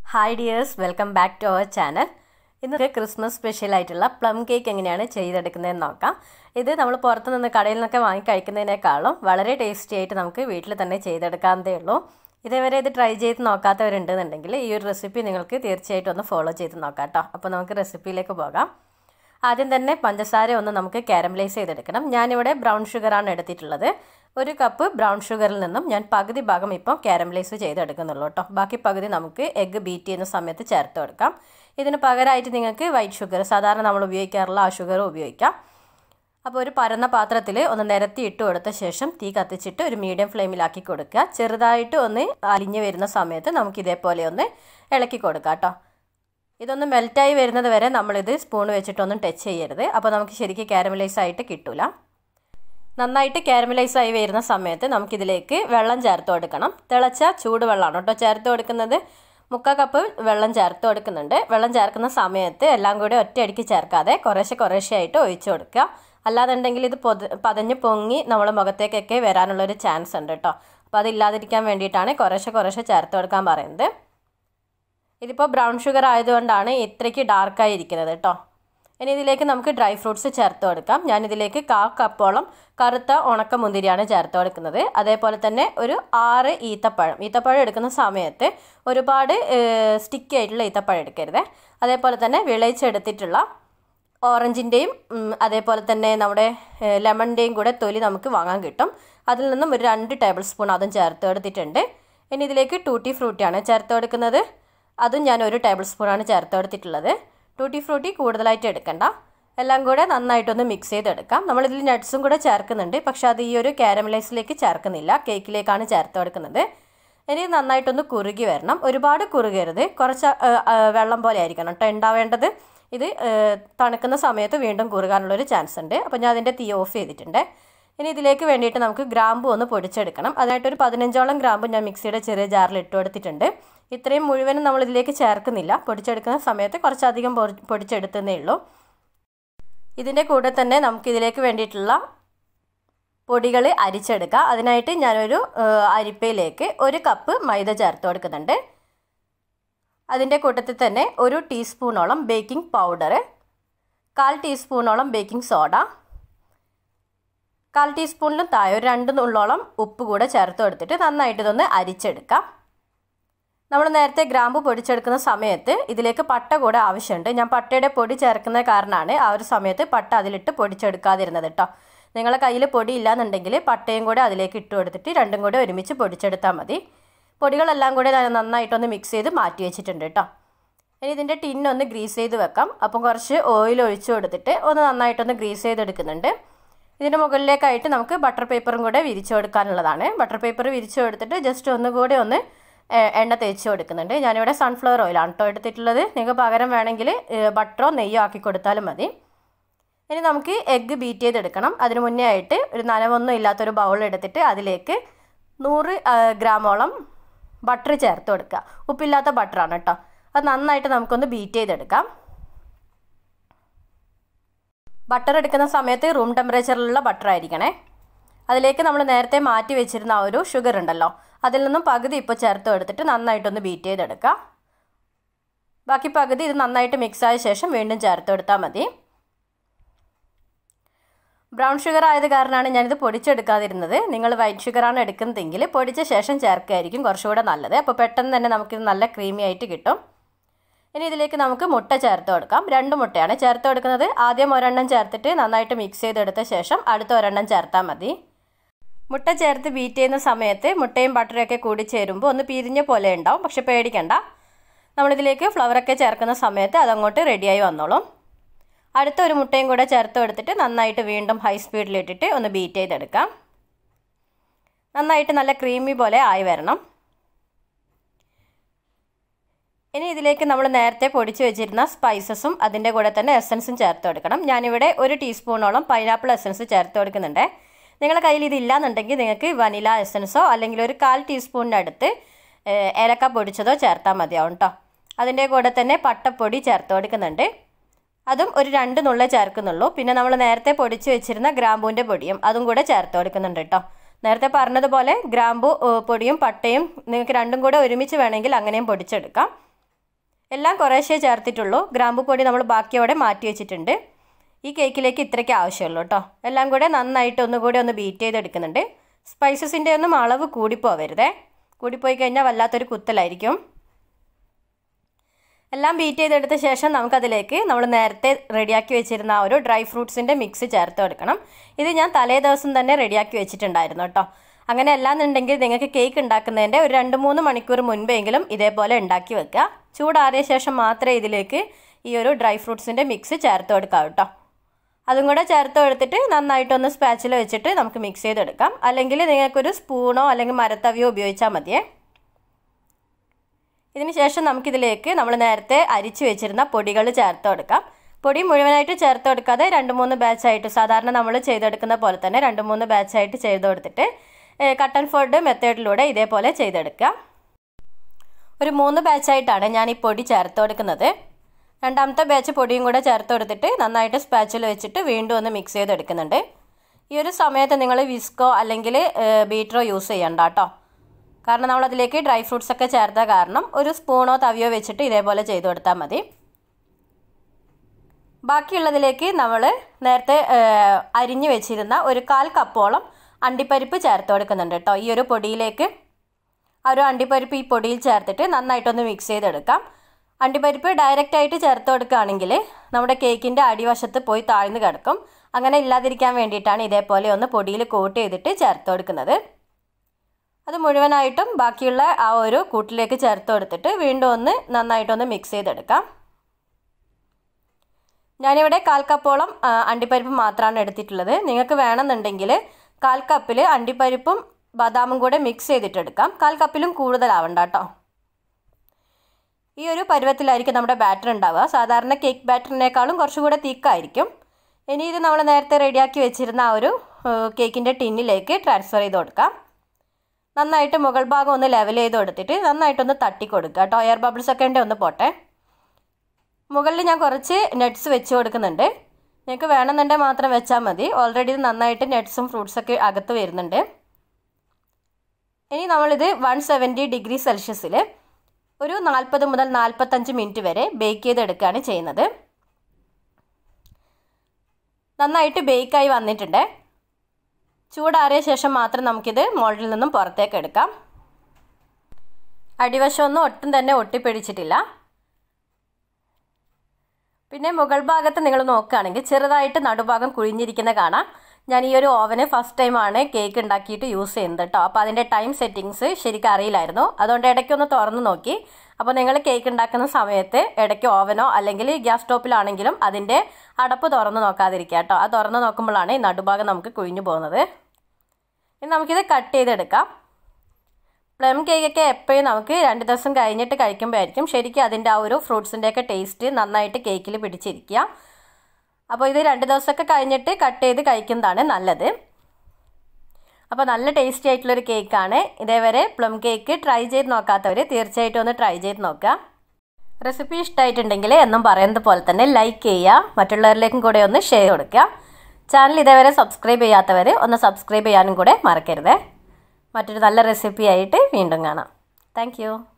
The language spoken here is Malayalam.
hi dears welcome back to our channel ഇന്ന് ക്രിസ്മസ് സ്പെഷ്യൽ ആയിട്ടുള്ള പ്ലം കേക്ക് എങ്ങനെയാണ് ചെയ്തെടുക്കുന്നതെന്ന് നോക്കാം ഇത് നമ്മൾ പുറത്തു നിന്ന് കടയിൽ നിന്നൊക്കെ വാങ്ങി കഴിക്കുന്നതിനേക്കാളും വളരെ ടേസ്റ്റി ആയിട്ട് നമുക്ക് വീട്ടിൽ തന്നെ ചെയ്തെടുക്കാവുന്നതേ ഉള്ളൂ ഇതേവരെ ഇത് ട്രൈ ചെയ്ത് നോക്കാത്തവരുണ്ടെന്നുണ്ടെങ്കിൽ ഈ ഒരു റെസിപ്പി നിങ്ങൾക്ക് തീർച്ചയായിട്ടും ഒന്ന് ഫോളോ ചെയ്ത് നോക്കാം കേട്ടോ അപ്പോൾ നമുക്ക് റെസിപ്പിയിലേക്ക് പോകാം ആദ്യം തന്നെ പഞ്ചസാര ഒന്ന് നമുക്ക് കാരമലൈസ് ചെയ്തെടുക്കണം ഞാനിവിടെ ബ്രൗൺ ഷുഗറാണ് എടുത്തിട്ടുള്ളത് ഒരു കപ്പ് ബ്രൗൺ ഷുഗറിൽ നിന്നും ഞാൻ പകുതി ഭാഗം ഇപ്പോൾ കാരമലൈസ് ചെയ്തെടുക്കുന്നുള്ളൂ കേട്ടോ ബാക്കി പകുതി നമുക്ക് എഗ്ഗ് ബീറ്റ് ചെയ്യുന്ന സമയത്ത് ചേർത്ത് കൊടുക്കാം ഇതിന് പകരമായിട്ട് നിങ്ങൾക്ക് വൈറ്റ് ഷുഗർ സാധാരണ നമ്മൾ ഉപയോഗിക്കാറുള്ള ആ ഷുഗർ ഉപയോഗിക്കാം അപ്പോൾ ഒരു പരന്ന പാത്രത്തിൽ ഒന്ന് നിരത്തി ഇട്ട് കൊടുത്ത ശേഷം തീ കത്തിച്ചിട്ട് ഒരു മീഡിയം ഫ്ലെയിമിലാക്കി കൊടുക്കുക ചെറുതായിട്ട് ഒന്ന് അലിഞ്ഞു വരുന്ന സമയത്ത് നമുക്ക് ഇതേപോലെ ഒന്ന് ഇളക്കി കൊടുക്കാം കേട്ടോ ഇതൊന്ന് മെൽറ്റായി വരുന്നത് വരെ നമ്മളിത് സ്പൂൺ വെച്ചിട്ടൊന്നും ടച്ച് ചെയ്യരുത് അപ്പോൾ നമുക്ക് ശരിക്കും കാരമലൈസ് ആയിട്ട് കിട്ടില്ല നന്നായിട്ട് കാരമലൈസ് ആയി വരുന്ന സമയത്ത് നമുക്കിതിലേക്ക് വെള്ളം ചേർത്ത് കൊടുക്കണം തിളച്ച ചൂടുവെള്ളമാണ് കേട്ടോ ചേർത്ത് കൊടുക്കുന്നത് മുക്കാൽ കപ്പ് വെള്ളം ചേർത്ത് കൊടുക്കുന്നുണ്ട് വെള്ളം ചേർക്കുന്ന സമയത്ത് എല്ലാം കൂടി ഒറ്റയടിക്ക് ചേർക്കാതെ കുറേശ്ശെ കുറേശ്ശെ ആയിട്ട് ഒഴിച്ചു കൊടുക്കുക അല്ലാന്നുണ്ടെങ്കിൽ ഇത് പൊത പതഞ്ഞ് പൊങ്ങി നമ്മുടെ മുഖത്തേക്കൊക്കെ വരാനുള്ളൊരു ചാൻസ് ഉണ്ട് കേട്ടോ അപ്പോൾ അതില്ലാതിരിക്കാൻ വേണ്ടിയിട്ടാണ് കുറേശ്ശെ കുറേശ്ശെ ചേർത്ത് കൊടുക്കാൻ പറയുന്നത് ഇതിപ്പോൾ ബ്രൗൺ ഷുഗർ ആയതുകൊണ്ടാണ് ഇത്രയ്ക്ക് ഡാർക്കായി ഇരിക്കുന്നത് കേട്ടോ ഇനി ഇതിലേക്ക് നമുക്ക് ഡ്രൈ ഫ്രൂട്ട്സ് ചേർത്ത് കൊടുക്കാം ഞാനിതിലേക്ക് കാ കപ്പോളം കറുത്ത ഉണക്ക മുന്തിരിയാണ് ചേർത്ത് കൊടുക്കുന്നത് അതേപോലെ തന്നെ ഒരു ആറ് ഈത്തപ്പഴം ഈത്തപ്പഴം എടുക്കുന്ന സമയത്ത് ഒരുപാട് സ്റ്റിക്കി ആയിട്ടുള്ള ഈത്തപ്പഴം എടുക്കരുത് അതേപോലെ തന്നെ വിളയിച്ചെടുത്തിട്ടുള്ള ഓറഞ്ചിൻ്റെയും അതേപോലെ തന്നെ നമ്മുടെ ലെമണിൻ്റെയും കൂടെ തൊലി നമുക്ക് വാങ്ങാൻ കിട്ടും അതിൽ നിന്നും ഒരു രണ്ട് ടേബിൾ സ്പൂൺ അതും ചേർത്ത് കൊടുത്തിട്ടുണ്ട് ഇനി ഇതിലേക്ക് ടൂട്ടി ഫ്രൂട്ടിയാണ് ചേർത്ത് കൊടുക്കുന്നത് അതും ഞാൻ ഒരു ടേബിൾ സ്പൂണാണ് ചേർത്ത് കൊടുത്തിട്ടുള്ളത് ടൂട്ടി ഫ്രൂട്ടി കൂടുതലായിട്ട് എടുക്കണ്ട എല്ലാം കൂടെ നന്നായിട്ടൊന്ന് മിക്സ് ചെയ്തെടുക്കാം നമ്മളിതിൽ നട്ട്സും കൂടെ ചേർക്കുന്നുണ്ട് പക്ഷേ അത് ഈ ഒരു കാരമലൈസിലേക്ക് ചേർക്കുന്നില്ല കേക്കിലേക്കാണ് ചേർത്ത് കൊടുക്കുന്നത് ഇനി നന്നായിട്ടൊന്ന് കുറുകി വരണം ഒരുപാട് കുറുകരുത് കുറച്ച് വെള്ളം പോലെ ആയിരിക്കണം കേട്ടോ ഉണ്ടാവേണ്ടത് ഇത് തണുക്കുന്ന സമയത്ത് വീണ്ടും കുറുകാനുള്ളൊരു ചാൻസ് ഉണ്ട് അപ്പോൾ ഞാൻ അതിൻ്റെ തീ ഓഫ് ചെയ്തിട്ടുണ്ട് ഇനി ഇതിലേക്ക് വേണ്ടിയിട്ട് നമുക്ക് ഗ്രാമ്പു ഒന്ന് പൊടിച്ചെടുക്കണം അതിനായിട്ടൊരു പതിനഞ്ചോളം ഗ്രാമ്പു ഞാൻ മിക്സിയുടെ ചെറിയ ജാറിൽ ഇട്ട് കൊടുത്തിട്ടുണ്ട് ഇത്രയും മുഴുവനും നമ്മൾ ഇതിലേക്ക് ചേർക്കുന്നില്ല പൊടിച്ചെടുക്കുന്ന സമയത്ത് കുറച്ചധികം പൊടിച്ചെടുത്തതേ ഉള്ളൂ ഇതിൻ്റെ കൂടെ തന്നെ നമുക്ക് ഇതിലേക്ക് വേണ്ടിയിട്ടുള്ള പൊടികൾ അരിച്ചെടുക്കുക അതിനായിട്ട് ഞാനൊരു അരിപ്പയിലേക്ക് ഒരു കപ്പ് മൈദ ചേർത്ത് കൊടുക്കുന്നുണ്ട് അതിൻ്റെ കൂട്ടത്തിൽ തന്നെ ഒരു ടീസ്പൂണോളം ബേക്കിംഗ് പൗഡർ കാൽ ടീസ്പൂണോളം ബേക്കിംഗ് സോഡ കാൽ ടീസ്പൂണിലും താഴെ ഒരു രണ്ട് നുള്ളോളം ഉപ്പ് കൂടെ ചേർത്ത് കൊടുത്തിട്ട് നന്നായിട്ട് ഇതൊന്ന് അരിച്ചെടുക്കാം നമ്മൾ നേരത്തെ ഗ്രാമ്പു പൊടിച്ചെടുക്കുന്ന സമയത്ത് ഇതിലേക്ക് പട്ട കൂടെ ആവശ്യമുണ്ട് ഞാൻ പട്ടയുടെ പൊടി ചേർക്കുന്ന കാരണമാണ് ആ ഒരു സമയത്ത് പട്ട അതിലിട്ട് പൊടിച്ചെടുക്കാതിരുന്നത് കേട്ടോ നിങ്ങളെ കയ്യിൽ പൊടി ഇല്ലാന്നുണ്ടെങ്കിൽ പട്ടയും കൂടെ അതിലേക്ക് ഇട്ട് കൊടുത്തിട്ട് രണ്ടും കൂടെ ഒരുമിച്ച് പൊടിച്ചെടുത്താൽ മതി പൊടികളെല്ലാം കൂടെ നന്നായിട്ടൊന്ന് മിക്സ് ചെയ്ത് മാറ്റി വെച്ചിട്ടുണ്ട് കേട്ടോ ഇനി ഇതിൻ്റെ ടിന്നൊന്ന് ഗ്രീസ് ചെയ്ത് വെക്കാം അപ്പം കുറച്ച് ഓയിൽ ഒഴിച്ചു കൊടുത്തിട്ട് ഒന്ന് നന്നായിട്ടൊന്ന് ഗ്രീസ് ചെയ്തെടുക്കുന്നുണ്ട് ഇതിൻ്റെ മുകളിലേക്കായിട്ട് നമുക്ക് ബട്ടർ പേപ്പറും കൂടെ വിരിച്ചു കൊടുക്കാനുള്ളതാണ് ബട്ടർ പേപ്പർ വിരിച്ചു കൊടുത്തിട്ട് ജസ്റ്റ് ഒന്നുകൂടെ ഒന്ന് എണ്ണ തേച്ച് കൊടുക്കുന്നുണ്ട് ഞാനിവിടെ സൺഫ്ലവർ ഓയിലാണ് കേട്ടോ എടുത്തിട്ടുള്ളത് നിങ്ങൾക്ക് പകരം വേണമെങ്കിൽ ബട്ടറോ നെയ്യോ ആക്കി കൊടുത്താലും മതി ഇനി നമുക്ക് എഗ്ഗ് ബീറ്റ് ചെയ്തെടുക്കണം അതിന് മുന്നേ ആയിട്ട് ഒരു നനവൊന്നും ഇല്ലാത്തൊരു ബൗൾ എടുത്തിട്ട് അതിലേക്ക് നൂറ് ഗ്രാമോളം ബട്ടർ ചേർത്ത് കൊടുക്കുക ഉപ്പില്ലാത്ത ബട്ടറാണ് കേട്ടോ അത് നന്നായിട്ട് നമുക്കൊന്ന് ബീറ്റ് ചെയ്തെടുക്കാം ബട്ടർ എടുക്കുന്ന സമയത്ത് റൂം ടെമ്പറേച്ചറിലുള്ള ബട്ടർ ആയിരിക്കണേ അതിലേക്ക് നമ്മൾ നേരത്തെ മാറ്റി വെച്ചിരുന്ന ആ ഒരു ഷുഗർ ഉണ്ടല്ലോ അതിൽ നിന്നും പകുതി ഇപ്പോൾ ചേർത്ത് എടുത്തിട്ട് നന്നായിട്ടൊന്ന് ബീറ്റ് ചെയ്തെടുക്കുക ബാക്കി പകുതി ഇത് നന്നായിട്ട് മിക്സ് ആയ ശേഷം വീണ്ടും ചേർത്ത് കൊടുത്താൽ മതി ബ്രൗൺ ഷുഗർ ആയത് കാരണമാണ് ഞാനിത് പൊടിച്ചെടുക്കാതിരുന്നത് നിങ്ങൾ വൈറ്റ് ഷുഗറാണ് എടുക്കുന്നതെങ്കിൽ പൊടിച്ച ശേഷം ചേർക്കുകയായിരിക്കും കുറച്ചുകൂടെ നല്ലത് അപ്പോൾ പെട്ടെന്ന് തന്നെ നമുക്കിത് നല്ല ക്രീമി ആയിട്ട് കിട്ടും ഇനി ഇതിലേക്ക് നമുക്ക് മുട്ട ചേർത്ത് കൊടുക്കാം രണ്ട് മുട്ടയാണ് ചേർത്ത് കൊടുക്കുന്നത് ആദ്യം ഒരെണ്ണം ചേർത്തിട്ട് നന്നായിട്ട് മിക്സ് ചെയ്തെടുത്ത ശേഷം അടുത്ത ഒരെണ്ണം ചേർത്താൽ മതി മുട്ട ചേർത്ത് ബീറ്റ് ചെയ്യുന്ന സമയത്ത് മുട്ടയും ബട്ടറൊക്കെ കൂടി ചേരുമ്പോൾ ഒന്ന് പിരിഞ്ഞ പോലെ ഉണ്ടാവും പക്ഷെ പേടിക്കണ്ട നമ്മളിതിലേക്ക് ഫ്ലവറൊക്കെ ചേർക്കുന്ന സമയത്ത് അതങ്ങോട്ട് റെഡിയായി വന്നോളും അടുത്ത ഒരു മുട്ടയും കൂടെ ചേർത്ത് കൊടുത്തിട്ട് നന്നായിട്ട് വീണ്ടും ഹൈ സ്പീഡിലിട്ടിട്ട് ഒന്ന് ബീറ്റ് ചെയ്തെടുക്കാം നന്നായിട്ട് നല്ല ക്രീമി പോലെ ആയി വരണം ഇനി ഇതിലേക്ക് നമ്മൾ നേരത്തെ പൊടിച്ച് വെച്ചിരുന്ന സ്പൈസസും അതിൻ്റെ കൂടെ തന്നെ എസൻസും ചേർത്ത് കൊടുക്കണം ഞാനിവിടെ ഒരു ടീസ്പൂണോളം പൈനാപ്പിൾ എസൻസ് ചേർത്ത് കൊടുക്കുന്നുണ്ട് നിങ്ങളുടെ കയ്യിൽ ഇതില്ലാന്നുണ്ടെങ്കിൽ നിങ്ങൾക്ക് വനില എസൻസോ അല്ലെങ്കിൽ ഒരു കാൽ ടീസ്പൂണിൻ്റെ അടുത്ത് ഏലക്ക പൊടിച്ചതോ ചേർത്താൽ മതിയാവും കേട്ടോ അതിൻ്റെ കൂടെ തന്നെ പട്ടപ്പൊടി ചേർത്ത് കൊടുക്കുന്നുണ്ട് അതും ഒരു രണ്ട് നുള്ള ചേർക്കുന്നുള്ളൂ പിന്നെ നമ്മൾ നേരത്തെ പൊടിച്ച് വെച്ചിരുന്ന ഗ്രാമ്പൂവിൻ്റെ പൊടിയും അതും കൂടെ ചേർത്ത് കൊടുക്കുന്നുണ്ട് കേട്ടോ നേരത്തെ പറഞ്ഞതുപോലെ ഗ്രാമ്പു പൊടിയും പട്ടയും നിങ്ങൾക്ക് രണ്ടും കൂടെ ഒരുമിച്ച് വേണമെങ്കിൽ അങ്ങനെയും പൊടിച്ചെടുക്കാം എല്ലാം കുറേശ്ശേ ചേർത്തിട്ടുള്ളൂ ഗ്രാമ്പു പൊടി നമ്മൾ ബാക്കിയോടെ മാറ്റി വെച്ചിട്ടുണ്ട് ഈ കേക്കിലേക്ക് ഇത്രയ്ക്ക് ആവശ്യമുള്ളൂ കേട്ടോ എല്ലാം കൂടെ നന്നായിട്ട് ഒന്നുകൂടി ഒന്ന് ബീറ്റ് ചെയ്തെടുക്കുന്നുണ്ട് സ്പൈസസിൻ്റെ ഒന്നും അളവ് കൂടിപ്പോവരുതേ കൂടിപ്പോയി കഴിഞ്ഞാൽ വല്ലാത്തൊരു കുത്തലായിരിക്കും എല്ലാം ബീറ്റ് ചെയ്തെടുത്ത ശേഷം നമുക്കതിലേക്ക് നമ്മൾ നേരത്തെ റെഡിയാക്കി വെച്ചിരുന്ന ആ ഒരു ഡ്രൈ ഫ്രൂട്ട്സിൻ്റെ മിക്സ് ചേർത്ത് കൊടുക്കണം ഇത് ഞാൻ തലേ ദിവസം തന്നെ റെഡിയാക്കി വെച്ചിട്ടുണ്ടായിരുന്നു കേട്ടോ അങ്ങനെ അല്ലാന്നുണ്ടെങ്കിൽ നിങ്ങൾക്ക് കേക്ക് ഉണ്ടാക്കുന്നതിൻ്റെ ഒരു രണ്ട് മൂന്ന് മണിക്കൂർ മുൻപെങ്കിലും ഇതേപോലെ ഉണ്ടാക്കി വെക്കുക ചൂടാറിയ ശേഷം മാത്രമേ ഇതിലേക്ക് ഈ ഒരു ഡ്രൈ ഫ്രൂട്ട്സിൻ്റെ മിക്സ് ചേർത്ത് കൊടുക്കാം കേട്ടോ അതും കൂടെ ചേർത്ത് കൊടുത്തിട്ട് നന്നായിട്ടൊന്ന് സ്പാച്ചിൽ വെച്ചിട്ട് നമുക്ക് മിക്സ് ചെയ്തെടുക്കാം അല്ലെങ്കിൽ നിങ്ങൾക്കൊരു സ്പൂണോ അല്ലെങ്കിൽ മരത്തവിയോ ഉപയോഗിച്ചാൽ മതിയേ ഇതിന് ശേഷം നമുക്കിതിലേക്ക് നമ്മൾ നേരത്തെ അരിച്ചു വെച്ചിരുന്ന പൊടികൾ ചേർത്ത് കൊടുക്കാം പൊടി മുഴുവനായിട്ട് ചേർത്ത് കൊടുക്കാതെ രണ്ട് മൂന്ന് ബാച്ചായിട്ട് സാധാരണ നമ്മൾ ചെയ്തെടുക്കുന്ന പോലെ തന്നെ രണ്ട് മൂന്ന് ബാച്ചായിട്ട് ചെയ്ത് കൊടുത്തിട്ട് കട്ടൻ ഫോൾഡ് മെത്തേഡിലൂടെ ഇതേപോലെ ചെയ്തെടുക്കുക ഒരു മൂന്ന് ബാച്ചായിട്ടാണ് ഞാൻ ഈ പൊടി ചേർത്ത് കൊടുക്കുന്നത് രണ്ടാമത്തെ ബാച്ച് പൊടിയും കൂടെ ചേർത്ത് കൊടുത്തിട്ട് നന്നായിട്ട് സ്പാച്ചിൽ വെച്ചിട്ട് വീണ്ടും ഒന്ന് മിക്സ് ചെയ്തെടുക്കുന്നുണ്ട് ഈ ഒരു സമയത്ത് നിങ്ങൾ വിസ്കോ അല്ലെങ്കിൽ ബീറ്ററോ യൂസ് ചെയ്യണ്ട കേട്ടോ കാരണം നമ്മളതിലേക്ക് ഡ്രൈ ഫ്രൂട്ട്സ് ഒക്കെ ചേർത്ത കാരണം ഒരു സ്പൂണോ തവിയോ വെച്ചിട്ട് ഇതേപോലെ ചെയ്ത് കൊടുത്താൽ മതി ബാക്കിയുള്ളതിലേക്ക് നമ്മൾ നേരത്തെ അരിഞ്ഞു വെച്ചിരുന്ന ഒരു കാൽ കപ്പോളം അണ്ടിപ്പരിപ്പ് ചേർത്ത് കൊടുക്കുന്നുണ്ട് കേട്ടോ ഈ ഒരു പൊടിയിലേക്ക് ആ ഒരു അണ്ടിപ്പരിപ്പ് ഈ പൊടിയിൽ ചേർത്തിട്ട് നന്നായിട്ടൊന്ന് മിക്സ് ചെയ്തെടുക്കാം അണ്ടിപ്പരിപ്പ് ഡയറക്റ്റ് ആയിട്ട് ചേർത്ത് കൊടുക്കുകയാണെങ്കിൽ നമ്മുടെ കേക്കിൻ്റെ അടിവശത്ത് പോയി താഴ്ന്നു കിടക്കും അങ്ങനെ ഇല്ലാതിരിക്കാൻ വേണ്ടിയിട്ടാണ് ഇതേപോലെ ഒന്ന് പൊടിയിൽ കോട്ട് ചെയ്തിട്ട് ചേർത്ത് കൊടുക്കുന്നത് അത് മുഴുവനായിട്ടും ബാക്കിയുള്ള ആ ഒരു കൂട്ടിലേക്ക് ചേർത്ത് കൊടുത്തിട്ട് വീണ്ടും ഒന്ന് നന്നായിട്ടൊന്ന് മിക്സ് ചെയ്തെടുക്കാം ഞാനിവിടെ കാൽ കപ്പോളം അണ്ടിപ്പരിപ്പ് മാത്രമാണ് എടുത്തിട്ടുള്ളത് നിങ്ങൾക്ക് വേണമെന്നുണ്ടെങ്കിൽ കാൽ കപ്പിൽ അണ്ടിപ്പരിപ്പും ബദാമും കൂടെ മിക്സ് ചെയ്തിട്ടെടുക്കാം കാൽ കപ്പിലും കൂടുതലാവണ്ട കേട്ടോ ഈ ഒരു പരുവത്തിലായിരിക്കും നമ്മുടെ ബാറ്റർ ഉണ്ടാവുക സാധാരണ കേക്ക് ബാറ്ററിനേക്കാളും കുറച്ചുകൂടെ തിക്കായിരിക്കും ഇനി ഇത് നമ്മൾ നേരത്തെ റെഡിയാക്കി വെച്ചിരുന്ന ആ ഒരു കേക്കിൻ്റെ ടിന്നിലേക്ക് ട്രാൻസ്ഫർ ചെയ്ത് കൊടുക്കാം നന്നായിട്ട് മുകൾ ഭാഗം ഒന്ന് ലെവൽ ചെയ്ത് കൊടുത്തിട്ട് നന്നായിട്ടൊന്ന് തട്ടി കൊടുക്കുക കേട്ടോ എയർ ബബിൾസ് ഒക്കെ ഉണ്ട് ഒന്ന് പോട്ടെ മുകളിൽ ഞാൻ കുറച്ച് നട്ട്സ് വെച്ച് കൊടുക്കുന്നുണ്ട് നിങ്ങൾക്ക് വേണമെന്നുണ്ടെങ്കിൽ മാത്രം വെച്ചാൽ മതി ഓൾറെഡി ഇത് നന്നായിട്ട് നട്ട്സും ഫ്രൂട്ട്സൊക്കെ അകത്ത് വരുന്നുണ്ട് ഇനി നമ്മളിത് വൺ സെവൻറ്റി ഡിഗ്രി സെൽഷ്യസിൽ ഒരു നാൽപ്പത് മുതൽ നാൽപ്പത്തഞ്ച് മിനിറ്റ് വരെ ബേക്ക് ചെയ്തെടുക്കുകയാണ് ചെയ്യുന്നത് നന്നായിട്ട് ബേക്കായി വന്നിട്ടുണ്ട് ചൂടാറിയ ശേഷം മാത്രം നമുക്കിത് മോൾഡിൽ നിന്നും പുറത്തേക്ക് എടുക്കാം അടിവശമൊന്നും ഒട്ടും തന്നെ ഒട്ടിപ്പിടിച്ചിട്ടില്ല പിന്നെ മുകൾ ഭാഗത്ത് നിങ്ങൾ നോക്കുകയാണെങ്കിൽ ചെറുതായിട്ട് നടുഭാഗം കുഴിഞ്ഞിരിക്കുന്ന കാണാം ഞാൻ ഈ ഒരു ഓവന് ഫസ്റ്റ് ടൈമാണ് കേക്ക് ഉണ്ടാക്കിയിട്ട് യൂസ് ചെയ്യുന്നത് കേട്ടോ അപ്പോൾ അതിൻ്റെ ടൈം സെറ്റിങ്സ് ശരിക്കും അറിയില്ലായിരുന്നു അതുകൊണ്ട് ഇടയ്ക്കൊന്ന് തുറന്ന് നോക്കി അപ്പോൾ നിങ്ങൾ കേക്ക് ഉണ്ടാക്കുന്ന സമയത്ത് ഇടയ്ക്ക് ഓവനോ അല്ലെങ്കിൽ ഗ്യാസ് സ്റ്റോപ്പിലാണെങ്കിലും അതിൻ്റെ അടപ്പ് തുറന്ന് നോക്കാതിരിക്കുക കേട്ടോ അത് തുറന്ന് നോക്കുമ്പോഴാണ് ഈ നടുഭാഗം നമുക്ക് കുഴിഞ്ഞു പോകുന്നത് ഇനി നമുക്കിത് കട്ട് ചെയ്തെടുക്കാം പ്ലം കേക്കൊക്കെ എപ്പോഴും നമുക്ക് രണ്ട് ദിവസം കഴിഞ്ഞിട്ട് കഴിക്കുമ്പോഴായിരിക്കും ശരിക്കും അതിൻ്റെ ആ ഒരു ഫ്രൂട്ട്സിൻ്റെയൊക്കെ ടേസ്റ്റ് നന്നായിട്ട് കേക്കിൽ പിടിച്ചിരിക്കുക അപ്പോൾ ഇത് രണ്ട് ദിവസമൊക്കെ കഴിഞ്ഞിട്ട് കട്ട് ചെയ്ത് കഴിക്കുന്നതാണ് നല്ലത് അപ്പോൾ നല്ല ടേസ്റ്റി ആയിട്ടുള്ളൊരു കേക്കാണ് ഇതേവരെ പ്ലം കേക്ക് ട്രൈ ചെയ്ത് നോക്കാത്തവർ തീർച്ചയായിട്ടും ഒന്ന് ട്രൈ ചെയ്ത് നോക്കുക റെസിപ്പി ഇഷ്ടമായിട്ടുണ്ടെങ്കിൽ എന്നും പറയുന്നത് പോലെ തന്നെ ലൈക്ക് ചെയ്യുക മറ്റുള്ളവരിലേക്കും കൂടെ ഒന്ന് ഷെയർ കൊടുക്കുക ചാനൽ ഇതേവരെ സബ്സ്ക്രൈബ് ചെയ്യാത്തവർ ഒന്ന് സബ്സ്ക്രൈബ് ചെയ്യാനും കൂടെ മറക്കരുത് മറ്റൊരു നല്ല റെസിപ്പി ആയിട്ട് വീണ്ടും കാണാം താങ്ക്